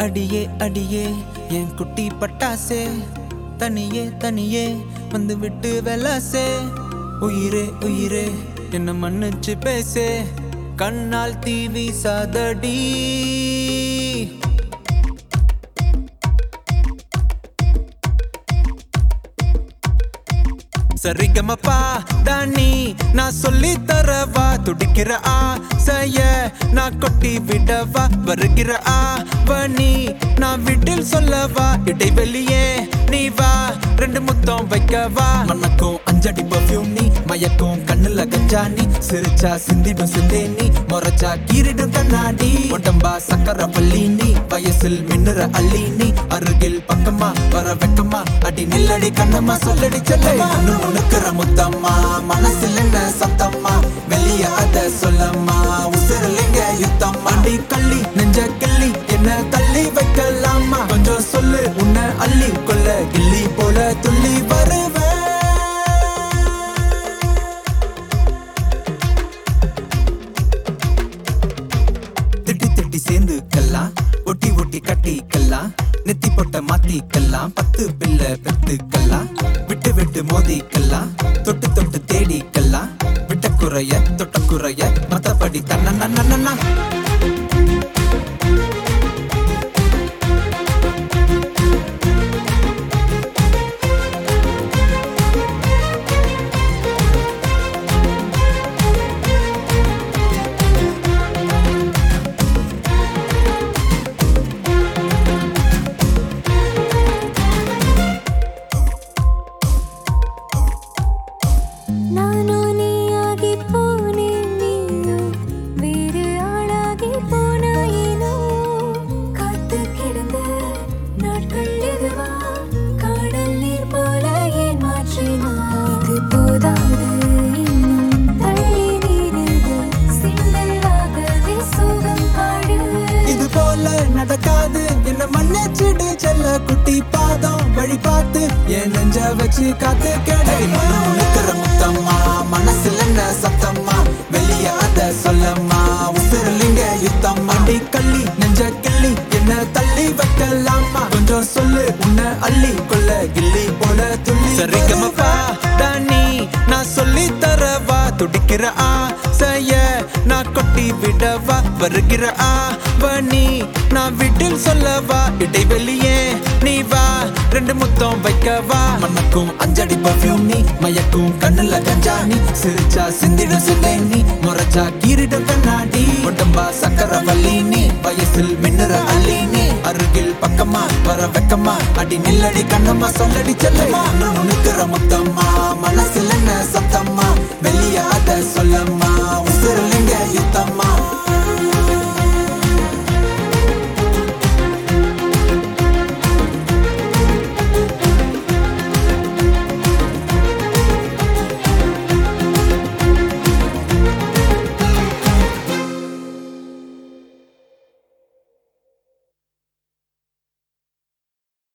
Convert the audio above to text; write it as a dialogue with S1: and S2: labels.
S1: அடியே அடியே என் குட்டி பட்டாசே தனியே தனியே வந்து விட்டு வெலாசே உயிரே உயிரே என்ன மன்னிச்சு பேசே கண்ணால் தீவி சாதடி சரிகமப்பா டானி நான் சொல்லி தரவா துடிக்கிற ஆசைய நான் கொட்டி விடவா வருகிற ஆவணி நான் வீட்டில் சொல்லவா இடைவெளியே நீ வா ரெண்டு முத்தம் வைக்கவா மனக்கும் அஞ்சடி பர்ஃபியூம் நீ மயக்கும் கண்ணுல கஞ்சா நீ சிரிச்சா சிந்திடும் சிந்தே நீ முறைச்சா கீரிடும் கண்ணாடி உடம்பா சக்கர பள்ளி நீ வயசில் மின்னுற அள்ளி நீ அருகில் பக்கமா வர வெக்கமா அடி நில்லடி கண்ணம்மா சொல்லடி செல்லம்மா உனக்குற முத்தம்மா மனசில் என்ன சத்தம்மா வெளிய அத சொல்லம்மா உசிரலிங்க யுத்தம் அடி கள்ளி நெஞ்ச கிள்ளி என்ன தள்ளி வைக்கலாமா கொஞ்சம் சொல்லு உன்னை அள்ளி கொள்ள கிள்ளி போல துள்ளி வருவேன் திட்டி திட்டி சேர்ந்துக்கலாம் ஒட்டி ஒட்டி கட்டிக்கலாம் நெத்தி பொட்ட மாத்திக்கலாம் பத்து பிள்ளை பெத்துக்கலாம் விட்டு விட்டு மோதிக்கலாம் தொட்டு தொட்டு தேடிக்கலாம் விட்ட குறைய தொட்ட குறைய மத்தபடி தன்னா
S2: நானோ நீயாகி போனேன் நீயோ வேறு ஆளாகி போனாயினோ காத்து கிடந்த நாட்கள் இதுவா காடல் நீர் போல ஏன் மாற்றினா இது போதாது இன்னும் தள்ளி நீரிது சிந்தலாகவே சோகம் பாடு
S1: இது போல நடக்காது என்ன மன்னிச்சிடு செல்ல குட்டி பாதம் வழி பார்த்து என் நெஞ்ச வச்சு காத்து கேடை உனக்குற முத்தம்மா மனசுல என்ன சத்தம்மா வெளிய அத சொல்லம்மா உசிரலிங்க யுத்தம் அடி கள்ளி நெஞ்ச கிள்ளி என்ன தள்ளி வைக்கலாமா கொஞ்சம் சொல்லு உன்னை அள்ளி கொள்ள கிள்ளி போல துள்ளி சரிகமப்பா டானி நான் சொல்லி தரவா துடிக்கிற ஆசைய நான் கொட்டி விடவா வருகிற ஆவணி நான் வீட்டில் சொல்லவா இடைவெளியே நீ வா ரெண்டு முத்தம் வைக்கவா மனக்கும் அஞ்சடி பர்ஃபியூம் நீ மயக்கும் கண்ணுல கஞ்சா நீ சிரிச்சா சிந்திடும் சிந்தை நீ முறைச்சா கீரிடும் கண்ணாடி உடம்பா சக்கர வள்ளி நீ வயசில் மின்னுற அள்ளி நீ அருகில் பக்கமா வர வெக்கமா அடி நில்லடி கண்ணம்மா சொல்லடி செல்லம்மா உனக்குற முத்தம்மா மனசுல என்ன சத்தம்மா வெளிய அத சொல்லம்மா உசுரலிங்க யுத்தம்மா